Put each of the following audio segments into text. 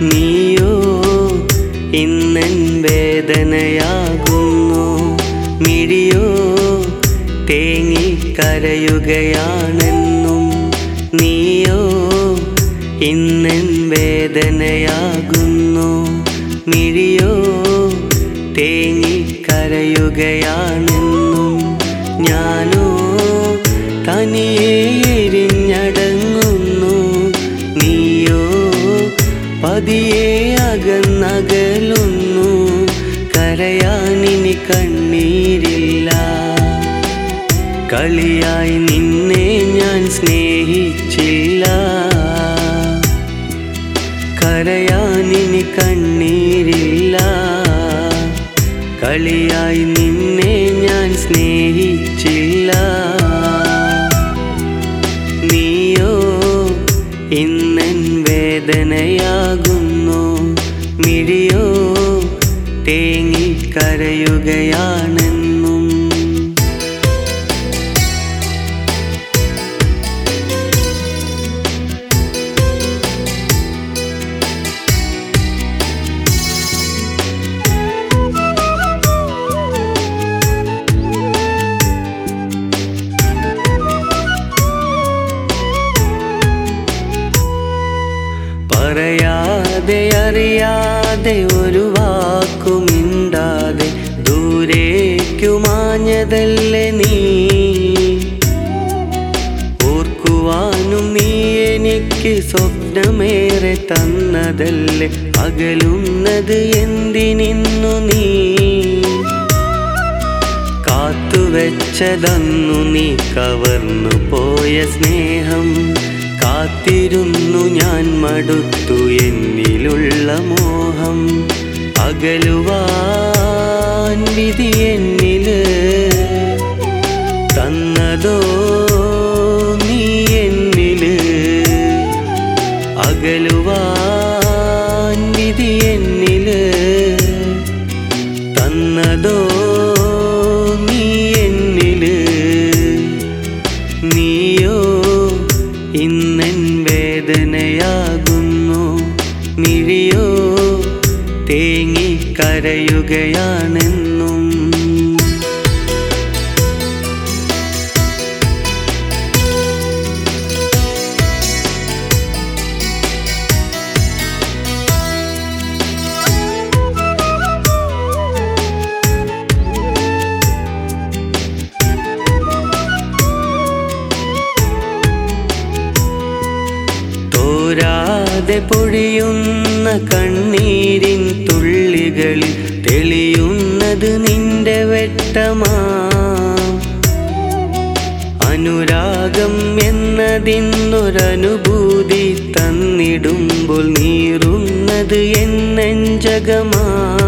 നീയോ ഇന്നൻ വേദനയാകുന്നു മിഴിയോ തേങ്ങിക്കരയുകയാണെന്നും നീയോ ഇന്നൻ വേദനയാകുന്നു മിഴിയോ തേങ്ങിക്കരയുകയാണെന്നും ഞാനോ തനിയെ എരിഞ്ഞടങ്ങുന്നു നീയോ പതിയെ അകന്നകലുന്നു കരയാനിനി കണ്ണീരില്ല കളിയായി നിന്നെ ഞാൻ സ്നേഹിച്ചില്ല കരയാനിനി കണ്ണീരില്ല കളിയായി നിന്നെ ഞാൻ സ്നേഹിച്ചില്ല നീയോ ഇന്നൻ വേദനയാകുന്നു മിഴിയോ തേങ്ങിക്കരയുകയാണെന്നും പറയാതെ അറിയാതെ ഒരു വാക്കുമിണ്ടാതെ ദൂരേക്കു മാഞ്ഞതല്ലേ നീ ഓർക്കുവാനും നീ എനിക്ക് സ്വപ്നമേറെ തന്നതല്ലേ അകലുന്നത് എന്തിനിന്നു നീ കാത്തുവെച്ചതന്നു നീ കവർന്നു പോയ സ്നേഹം കാത്തിരുന്നു ഞാൻ മടുത്തു എന്നിലുള്ള മോഹം അകലുവാൻ വിധി എന്നില് തന്നതോ നീ എന്നില് അകലുവാൻ വിധി എന്നില് തന്നതോ നീ എന്നില് നീയോ ഇന്നൻ വേദനയാകുന്നു മിഴിയോ തേങ്ങിക്കരയുകയാണെന്നും തോരാതെ പൊഴിയുന്ന കണ്ണീരിൻ തുള്ളികളിൽ തെളിയുന്നത് നിന്റെ വെട്ടമാ അനുരാഗം എന്നതിന്നൊരനുഭൂതി തന്നിടുമ്പോൾ നീറുന്നത് എന്നഞ്ചകമാ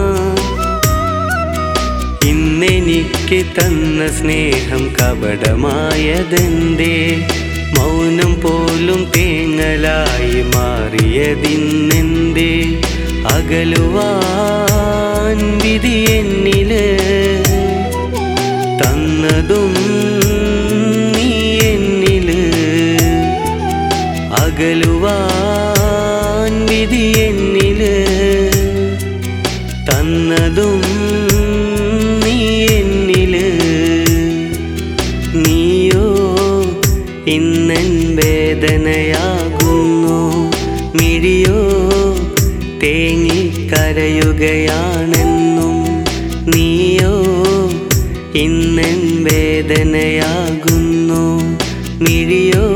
ഇന്നെനിക്ക് തന്ന സ്നേഹം കപടമായതെന്തേ മൗനം പോലും തേങ്ങലായി മാറിയതിന്നെന്തേ അകലുവാൻ വിധി എന്നില് തന്നതും നീ എന്നില് അകലുവാൻ വിധി എന്നില് തന്നതും നീ എന്നില് നീയോ ഇന്നൻ വേദനയാകുന്നു മിഴിയോ തേങ്ങിക്കരയുകയാണെന്നും നീയോ ഇന്നൻ വേദനയാകുന്നു മിഴിയോ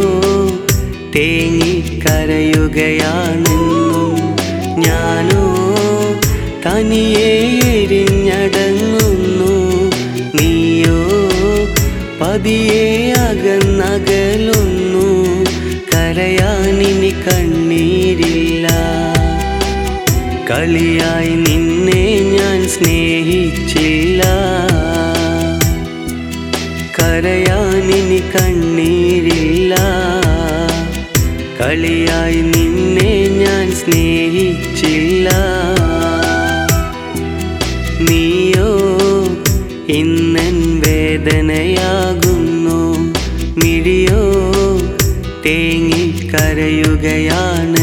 തേങ്ങിക്കരയുകയാണെന്നും ഞാനോ തനിയെ എരിഞ്ഞടങ്ങുന്നു നീയോ പതിയെ അകന്നകലുന്നു കരയാനിനി കണ്ണീരില്ല കളിയായി നിന്നെ ഞാൻ സ്നേഹിച്ചില്ല കരയാനിനി കണ്ണീരില്ല കളിയായി നിന്നെ ഞാൻ സ്നേഹിച്ചില്ല നീയോ ഇന്നൻ വേദനയാകുന്നു മിഴിയോ തേങ്ങിക്കരയുകയാണ്